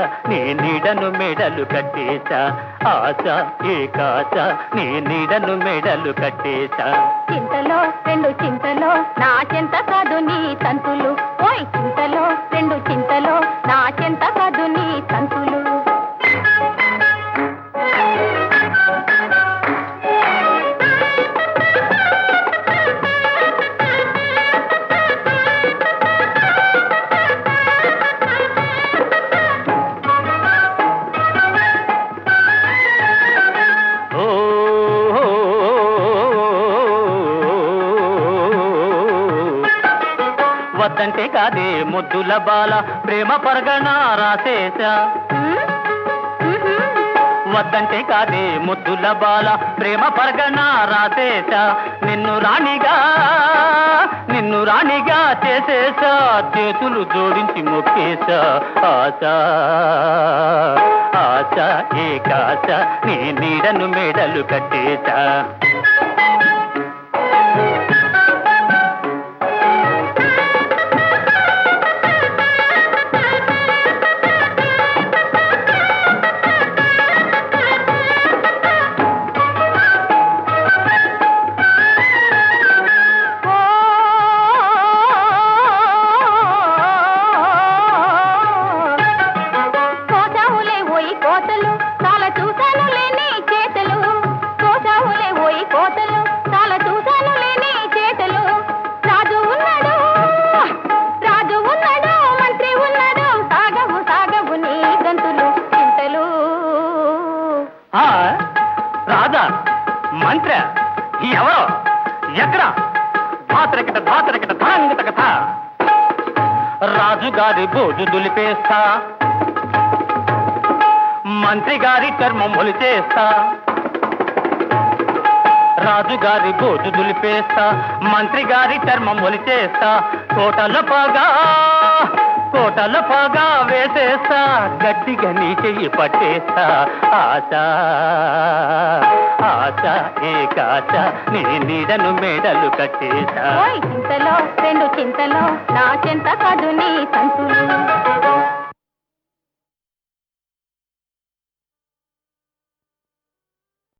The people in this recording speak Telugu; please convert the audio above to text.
నీ నీడను మెడలు కట్టేశా ఆశ ఏకాశ నీ నీడను మెడలు కట్టేశా చింతలో రెండు చింతలో నా చెంత కాదు నీ తంతులు ఓయ్ చింతలో రెండు చింతలో నా చెంత కాదు నీ తంతులు ఓ వద్దంటే కాదే ముద్దుల బాల ప్రేమ పరగణ రాసేశా ఉమ్, ఉహుం. వద్దంటే కాదే ముద్దుల బాల ప్రేమ పరగణ రాసేశా నిన్ను రాణిగా నిన్ను రాణిగా చేసేసా చేతులు జోడించి మొక్కేశా ఆశ ఆశ ఏకాశ నీ నీడను మెడలు కట్టేశా ఓ కోసావులే ఓయి కోతలు చాలా చూశాను లేని చేతలు కోసావులే ఓయి కోతలు చాలా చూశాను లేని చేతలు రాజు ఉన్నాడు రాజు ఉన్నాడు మంత్రి ఉన్నాడు సాగవు సాగవు నీ గంతులు చింతలు ఆ రాజా మంత్ర ఎవరో ఎక్కడ ధాతరకిట ధాతరకిట ధాంగత కథ రాజుగారి బోజు దులిపేస్తా మంత్రి గారి చర్మం ఒలిచేస్తా రాజుగారి బోజు దులిపేస్తా మంత్రి గారి చర్మం ఒలిచేస్తా కోటల పగా కోటల పగా వేసేస్తా గట్టిగా నీ చెయ్యి పట్టేస్తా ఆశ ఆశ ఏకాశ నీ నీడను మేడలు కట్టేశా ఓయ్ చింతలో రెండు చింతలో నా చెంత కాదు నీ తంతులు